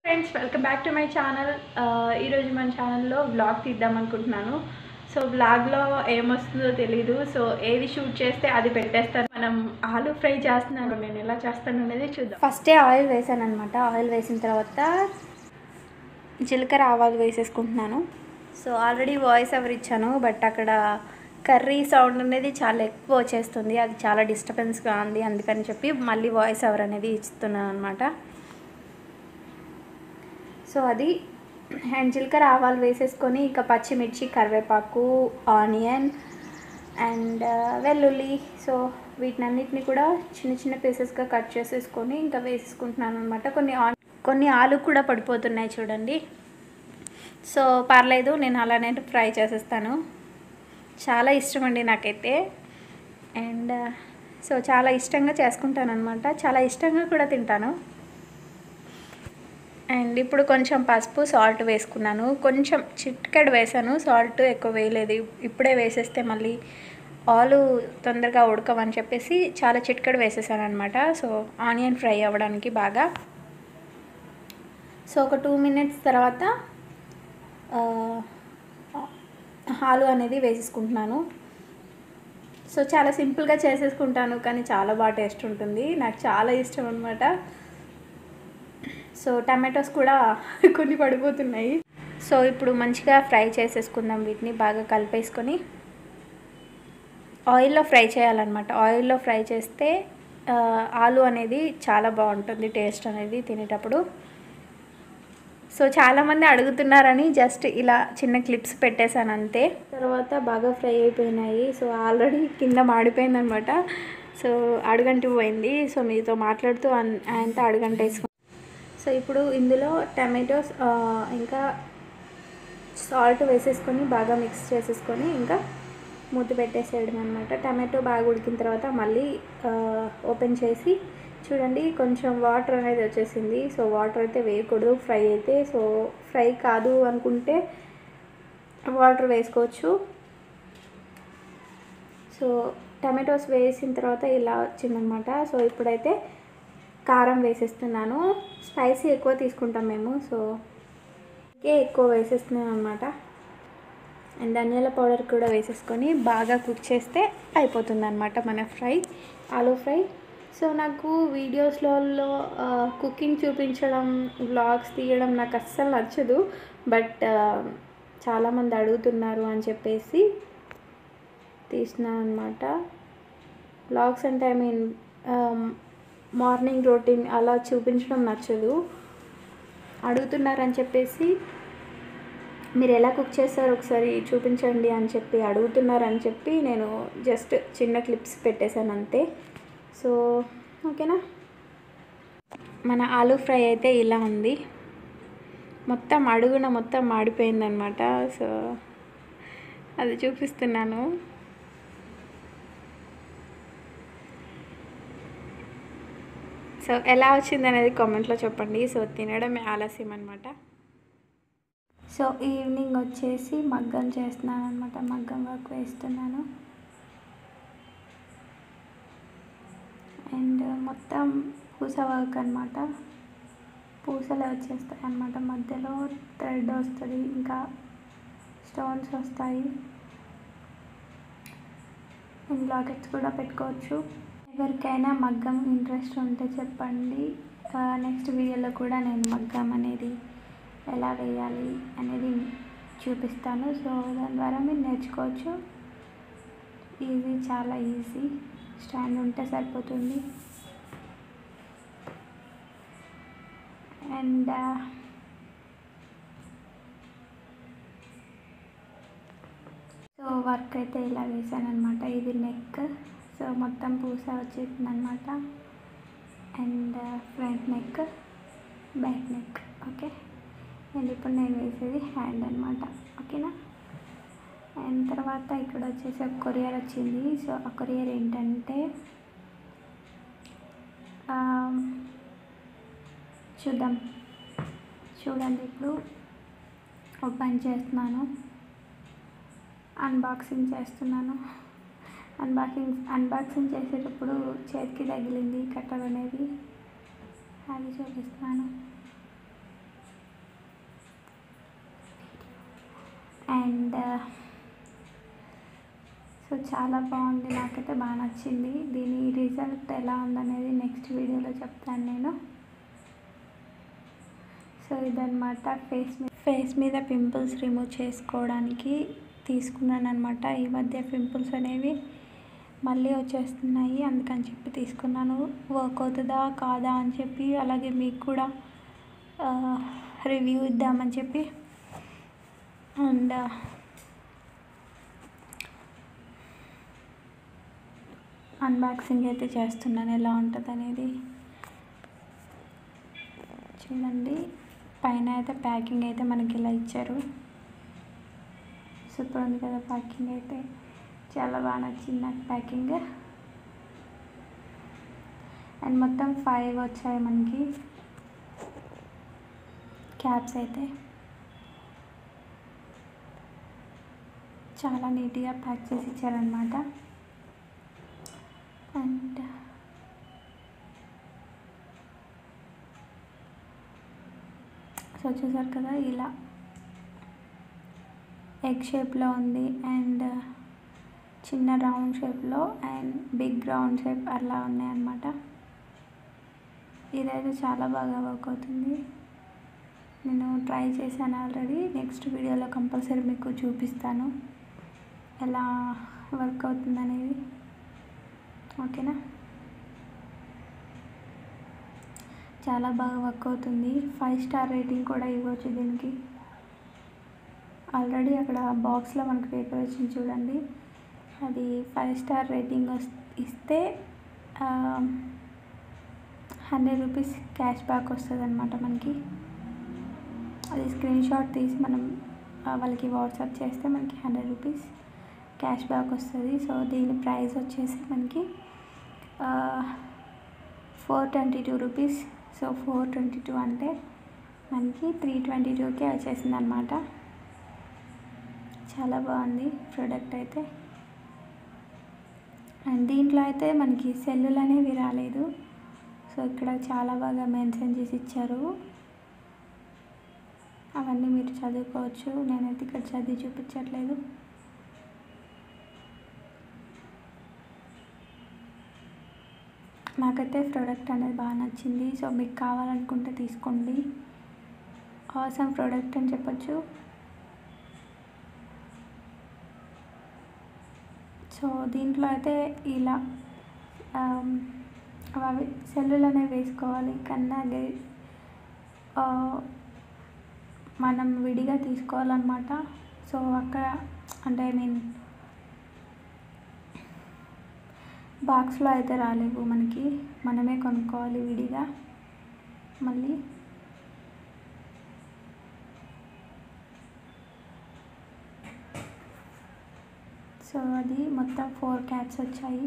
friends welcome back to my channel ఈరోజు మన ఛానల్లో వ్లాగ్ తీద్దాం అనుకుంటున్నాను సో వ్లాగ్లో ఏమొస్తుందో తెలీదు సో ఏది షూట్ చేస్తే అది పెట్టేస్తాను మనం ఆలు ఫ్రై చేస్తున్నాను నేను ఎలా చేస్తాను అనేది చూద్దాం ఫస్టే ఆయిల్ వేసాను అనమాట ఆయిల్ వేసిన తర్వాత జీలకర్ర ఆవాలు వేసేసుకుంటున్నాను సో ఆల్రెడీ వాయిస్ ఎవరు ఇచ్చాను బట్ అక్కడ కర్రీ సౌండ్ అనేది చాలా ఎక్కువ వచ్చేస్తుంది అది చాలా డిస్టర్బెన్స్గా ఉంది అందుకని చెప్పి మళ్ళీ వాయిస్ ఎవర్ అనేది ఇస్తున్నాను అనమాట సో అది అండ్ జీలకర్ర ఆవాలు వేసేసుకొని ఇక పచ్చిమిర్చి కరివేపాకు ఆనియన్ అండ్ వెల్లుల్లి సో వీటినన్నిటిని కూడా చిన్న చిన్న పీసెస్గా కట్ చేసేసుకొని ఇంకా వేసేసుకుంటున్నాను అనమాట కొన్ని ఆన్ కొన్ని ఆలు కూడా పడిపోతున్నాయి చూడండి సో పర్లేదు నేను అలానే ఫ్రై చేసేస్తాను చాలా ఇష్టం అండి నాకైతే అండ్ సో చాలా ఇష్టంగా చేసుకుంటాను అనమాట చాలా ఇష్టంగా కూడా తింటాను అండ్ ఇప్పుడు కొంచెం పసుపు సాల్ట్ వేసుకున్నాను కొంచెం చిట్కడు వేసాను సాల్ట్ ఎక్కువ వేయలేదు ఇప్పుడే వేసేస్తే మళ్ళీ ఆలు తొందరగా ఉడకవని చెప్పేసి చాలా చిట్కడు వేసేసాను అనమాట సో ఆనియన్ ఫ్రై అవ్వడానికి బాగా సో ఒక టూ మినిట్స్ తర్వాత ఆలు అనేది వేసేసుకుంటున్నాను సో చాలా సింపుల్గా చేసేసుకుంటాను కానీ చాలా బాగా టేస్ట్ ఉంటుంది నాకు చాలా ఇష్టం అనమాట సో టమాటోస్ కూడా కొన్ని పడిపోతున్నాయి సో ఇప్పుడు మంచిగా ఫ్రై చేసేసుకుందాం వీటిని బాగా కలిపేసుకొని ఆయిల్లో ఫ్రై చేయాలన్నమాట ఆయిల్లో ఫ్రై చేస్తే ఆలు అనేది చాలా బాగుంటుంది టేస్ట్ అనేది తినేటప్పుడు సో చాలామంది అడుగుతున్నారని జస్ట్ ఇలా చిన్న క్లిప్స్ పెట్టేశాను అంతే తర్వాత బాగా ఫ్రై అయిపోయినాయి సో ఆల్రెడీ కింద మాడిపోయిందనమాట సో అడుగంటి పోయింది సో మీతో మాట్లాడుతూ అంతా అడుగంట వేసుకున్నాను సో ఇప్పుడు ఇందులో టమాటోస్ ఇంకా సాల్ట్ వేసేసుకొని బాగా మిక్స్ చేసేసుకొని ఇంకా మూత పెట్టేసేయడం అనమాట టమాటో బాగా ఉడికిన తర్వాత మళ్ళీ ఓపెన్ చేసి చూడండి కొంచెం వాటర్ అనేది వచ్చేసింది సో వాటర్ అయితే వేయకూడదు ఫ్రై అయితే సో ఫ్రై కాదు అనుకుంటే వాటర్ వేసుకోవచ్చు సో టమాటోస్ వేసిన తర్వాత ఇలా వచ్చిందనమాట సో ఇప్పుడైతే కారం వేసేస్తున్నాను స్పైసీ ఎక్కువ తీసుకుంటాం మేము సో ఇంకే ఎక్కువ వేసేస్తున్నాను అనమాట అండ్ ధనియాల పౌడర్ కూడా వేసేసుకొని బాగా కుక్ చేస్తే అయిపోతుంది అనమాట మన ఫ్రై ఆలూ ఫ్రై సో నాకు వీడియోస్లలో కుకింగ్ చూపించడం వ్లాగ్స్ తీయడం నాకు అస్సలు నచ్చదు బట్ చాలామంది అడుగుతున్నారు అని చెప్పేసి తీసినాను అనమాట వ్లాగ్స్ అంటే ఐ మీన్ మార్నింగ్ రొటీన్ అలా చూపించడం నచ్చదు అడుగుతున్నారని చెప్పేసి మీరు ఎలా కుక్ చేస్తారో ఒకసారి చూపించండి అని చెప్పి అడుగుతున్నారని చెప్పి నేను జస్ట్ చిన్న క్లిప్స్ పెట్టేశాను అంతే సో ఓకేనా మన ఆలూ ఫ్రై అయితే ఇలా ఉంది మొత్తం అడుగున మొత్తం మాడిపోయిందనమాట సో అది చూపిస్తున్నాను సో ఎలా వచ్చింది అనేది కామెంట్లో చెప్పండి సో తినడమే ఆలస్యం అనమాట సో ఈవినింగ్ వచ్చేసి మగ్గం చేస్తున్నాను అనమాట మగ్గం వర్క్ వేస్తున్నాను అండ్ మొత్తం పూస వర్క్ అనమాట పూసలే వచ్చేస్తాయి అనమాట మధ్యలో థ్రెడ్ వస్తుంది ఇంకా స్టోన్స్ వస్తాయి అండ్ లాకెట్స్ కూడా పెట్టుకోవచ్చు ఎవరికైనా మగ్గం ఇంట్రెస్ట్ ఉంటే చెప్పండి నెక్స్ట్ వీడియోలో కూడా నేను మగ్గం అనేది ఎలా వేయాలి అనేది చూపిస్తాను సో దాని ద్వారా మీరు నేర్చుకోవచ్చు ఈజీ చాలా ఈజీ స్టాండ్ ఉంటే సరిపోతుంది అండ్ సో వర్క్ అయితే ఇలా వేసాను అనమాట ఇది నెక్ సో మొత్తం పూస వచ్చేసింది అనమాట and front neck back neck okay and ఇప్పుడు నేను వేసేది హ్యాండ్ అనమాట ఓకేనా అండ్ తర్వాత ఇక్కడ వచ్చేసి ఒక కొరియర్ వచ్చింది సో ఆ కొరియర్ ఏంటంటే చూద్దాం చూడండి ఇప్పుడు ఓపెన్ చేస్తున్నాను అన్బాక్సింగ్ చేస్తున్నాను అన్బాక్సింగ్ అన్బాక్సింగ్ చేసేటప్పుడు చేతికి తగిలింది కట్టర్ అనేది అది చూపిస్తున్నాను సో చాలా బాగుంది నాకైతే బాగా నచ్చింది దీని రిజల్ట్ ఎలా ఉందనేది నెక్స్ట్ వీడియోలో చెప్తాను నేను సో ఇదన్నమాట ఫేస్ మీ ఫేస్ మీద పింపుల్స్ రిమూవ్ చేసుకోవడానికి తీసుకున్నాను అనమాట ఈ మధ్య పింపుల్స్ అనేవి మళ్ళీ వచ్చేస్తున్నాయి అందుకని చెప్పి తీసుకున్నాను వర్క్ అవుతుందా కాదా అని చెప్పి అలాగే మీకు కూడా రివ్యూ ఇద్దామని చెప్పి అండ్ అన్బాక్సింగ్ అయితే చేస్తున్నాను ఎలా ఉంటుంది అనేది చూడండి పైన అయితే ప్యాకింగ్ అయితే మనకి ఇలా ఇచ్చారు సూపర్ ఉంది కదా ప్యాకింగ్ అయితే చాలా బాగా నచ్చింది నాకు ప్యాకింగ్ అండ్ మొత్తం ఫైవ్ వచ్చాయి మనకి క్యాప్స్ అయితే చాలా నీట్గా ప్యాక్ చేసి ఇచ్చారనమాట అండ్ సో చూసారు కదా ఇలా ఎగ్ షేప్లో ఉంది అండ్ చిన్న రౌండ్ షేప్లో అండ్ బిగ్ రౌండ్ షేప్ అలా ఉన్నాయన్నమాట ఇదైతే చాలా బాగా వర్క్ అవుతుంది నేను ట్రై చేశాను ఆల్రెడీ నెక్స్ట్ వీడియోలో కంపల్సరీ మీకు చూపిస్తాను ఎలా వర్క్ అవుతుంది అనేది ఓకేనా చాలా బాగా వర్క్ అవుతుంది ఫైవ్ స్టార్ రేటింగ్ కూడా ఇవ్వచ్చు దీనికి ఆల్రెడీ అక్కడ బాక్స్లో మనకి పేపర్ వచ్చింది చూడండి అది ఫైవ్ స్టార్ రేటింగ్ వస్ ఇస్తే హండ్రెడ్ రూపీస్ క్యాష్ బ్యాక్ వస్తుంది అనమాట మనకి అది స్క్రీన్ షాట్ తీసి మనం ఆ, వాళ్ళకి వాట్సాప్ చేస్తే మనకి హండ్రెడ్ రూపీస్ క్యాష్ బ్యాక్ వస్తుంది సో దీని ప్రైస్ వచ్చేసి మనకి four twenty two rupees so four twenty two అంటే మనకి త్రీ ట్వంటీ టూకే వచ్చేసింది అనమాట చాలా బాగుంది ప్రోడక్ట్ అయితే అండ్ దీంట్లో అయితే మనకి సెల్లులు అనేవి రాలేదు సో ఇక్కడ చాలా బాగా మెన్షన్ చేసి ఇచ్చారు అవన్నీ మీరు చదువుకోవచ్చు నేనైతే ఇక్కడ చదివి చూపించట్లేదు నాకైతే ప్రోడక్ట్ అనేది బాగా నచ్చింది సో మీకు కావాలనుకుంటే తీసుకోండి అవసరం ప్రోడక్ట్ అని చెప్పొచ్చు సో దీంట్లో అయితే ఇలా ఆమ్, అవి సెల్లులు అనేవి వేసుకోవాలి కన్నా గే- ఆ, మనం విడిగా తీసుకోవాలన్నమాట సో అక్కడ అంటే ఐ మీన్ బాక్స్లో అయితే రాలేవు మనకి మనమే కొనుక్కోవాలి విడిగా మళ్ళీ సో అది మొత్తం ఫోర్ క్యాప్స్ వచ్చాయి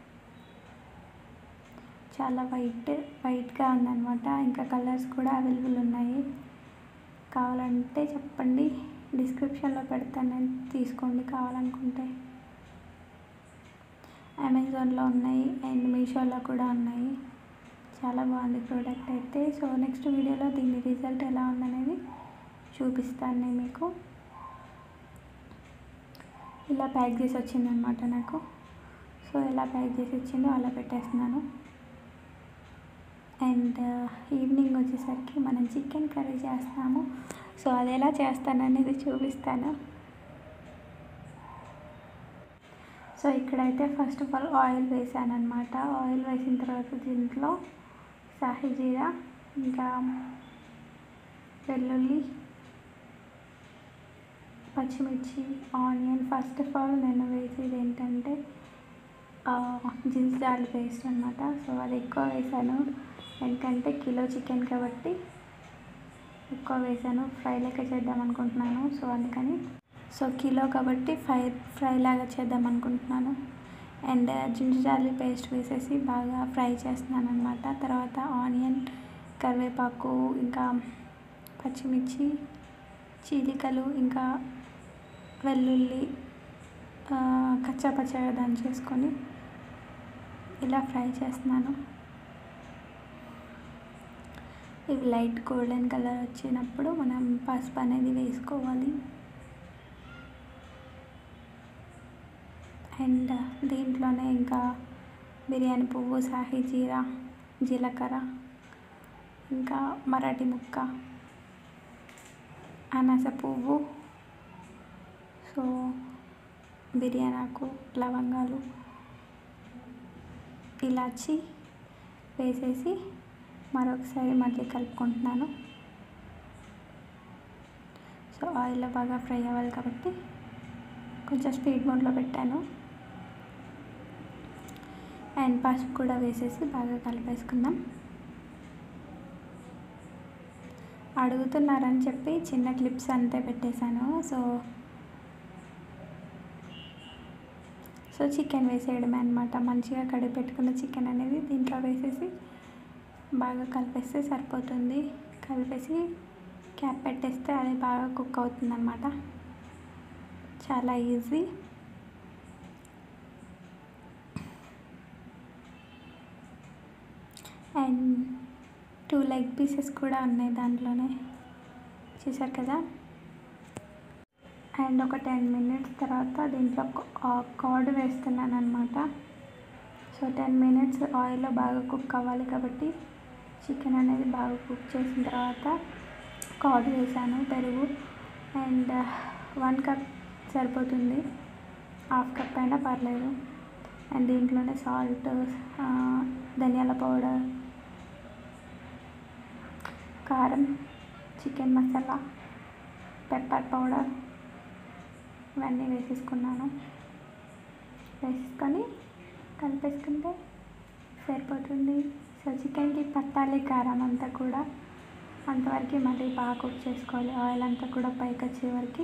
చాలా వైట్ వైట్గా ఉందన్నమాట ఇంకా కలర్స్ కూడా అవైలబుల్ ఉన్నాయి కావాలంటే చెప్పండి డిస్క్రిప్షన్లో పెడతాను నేను తీసుకోండి కావాలనుకుంటే అమెజాన్లో ఉన్నాయి అండ్ మీషోలో కూడా ఉన్నాయి చాలా బాగుంది ప్రోడక్ట్ అయితే సో నెక్స్ట్ వీడియోలో దీని రిజల్ట్ ఎలా ఉందనేది చూపిస్తాను నేను మీకు ఇలా ప్యాక్ చేసి వచ్చిందనమాట నాకు సో ఎలా ప్యాక్ చేసి వచ్చిందో అలా పెట్టేస్తున్నాను అండ్ ఈవినింగ్ వచ్చేసరికి మనం చికెన్ కర్రీ చేస్తాము సో అది ఎలా చేస్తాననేది చూపిస్తాను సో ఇక్కడైతే ఫస్ట్ ఆఫ్ ఆల్ ఆయిల్ వేసాను అనమాట ఆయిల్ వేసిన తర్వాత దీంట్లో సాహి జీరా ఇంకా వెల్లుల్లి పచ్చిమిర్చి ఆనియన్ ఫస్ట్ ఆఫ్ ఆల్ నేను వేసేది ఏంటంటే జింజర్ పేస్ట్ అనమాట సో అది ఎక్కువ వేసాను ఎందుకంటే కిలో చికెన్ కాబట్టి ఎక్కువ వేసాను ఫ్రై లెక్క చేద్దాం అనుకుంటున్నాను సో అందుకని సో కిలో కాబట్టి ఫ్రై ఫ్రై లాగా చేద్దాం అనుకుంటున్నాను అండ్ జింజర్ పేస్ట్ వేసేసి బాగా ఫ్రై చేస్తున్నాను అనమాట తర్వాత ఆనియన్ కరివేపాకు ఇంకా పచ్చిమిర్చి చీలికలు ఇంకా వెల్లుల్లి ఆ, కచ్చా పచ్చగా దంచేసుకొని ఇలా ఫ్రై చేస్తున్నాను ఇవి లైట్ గోల్డెన్ కలర్ వచ్చినప్పుడు మనం పసుపు అనేది వేసుకోవాలి అండ్ దీంట్లోనే ఇంకా బిర్యానీ పువ్వు సాహి జీరా జీలకర్ర ఇంకా మరాఠీ ముక్క అనాస పువ్వు సో బిర్యానీ ఆకు లవంగాలు ఇలాచి వేసేసి మరొకసారి మళ్ళీ కలుపుకుంటున్నాను సో ఆయిల్లో బాగా ఫ్రై అవ్వాలి కాబట్టి కొంచెం స్పీడ్ మోడ్లో పెట్టాను అండ్ పసుపు కూడా వేసేసి బాగా కలిపేసుకుందాం అడుగుతున్నారని చెప్పి చిన్న క్లిప్స్ అంతే పెట్టేశాను సో సో చికెన్ వేసేయడమే అనమాట మంచిగా కడిగి పెట్టుకున్న చికెన్ అనేది దీంట్లో వేసేసి బాగా కలిపేస్తే సరిపోతుంది కలిపేసి క్యాప్ పెట్టేస్తే అది బాగా కుక్ అవుతుంది అనమాట చాలా easy and two leg pieces కూడా ఉన్నాయి దాంట్లోనే చూసారు కదా అండ్ ఒక టెన్ మినిట్స్ తర్వాత దీంట్లో కార్డ్ వేస్తున్నాను అనమాట సో టెన్ మినిట్స్ ఆయిల్లో బాగా కుక్ అవ్వాలి కాబట్టి చికెన్ అనేది బాగా కుక్ చేసిన తర్వాత కార్డ్ వేసాను పెరుగు అండ్ వన్ కప్ సరిపోతుంది హాఫ్ కప్ అయినా పర్లేదు అండ్ దీంట్లోనే సాల్ట్ ధనియాల పౌడర్ కారం చికెన్ మసాలా పెప్పర్ పౌడర్ ఇవన్నీ వేసేసుకున్నాను వేసేసుకొని కలిపేసుకుంటే సరిపోతుంది సో చికెన్కి పట్టాలి కారం అంతా కూడా అంతవరకు మళ్ళీ బాగా కుక్ చేసుకోవాలి ఆయిల్ అంతా కూడా పైకి వచ్చే వరకు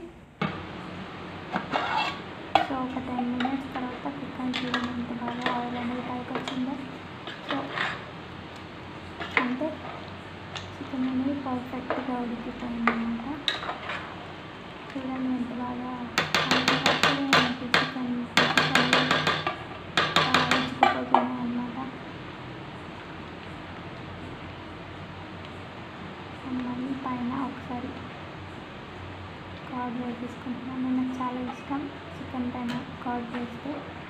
సో ఒక టెన్ మినిట్స్ తర్వాత చికెన్ చూడండి ఎంత బాగా ఆయిల్ అనేది పైకి వచ్చిందో సో అంటే చికెన్ అనేది పర్ఫెక్ట్గా ఉడికిపోయింది అనమాట చూడండి ఎంత బాగా చికెన్ ఉడికిపోతున్నాయి అనమాట మళ్ళీ పైన ఒకసారి కార్డ్ వేసేసుకుంటున్నాను నాకు చాలా ఇష్టం చికెన్ పైన కార్డ్ వేస్తే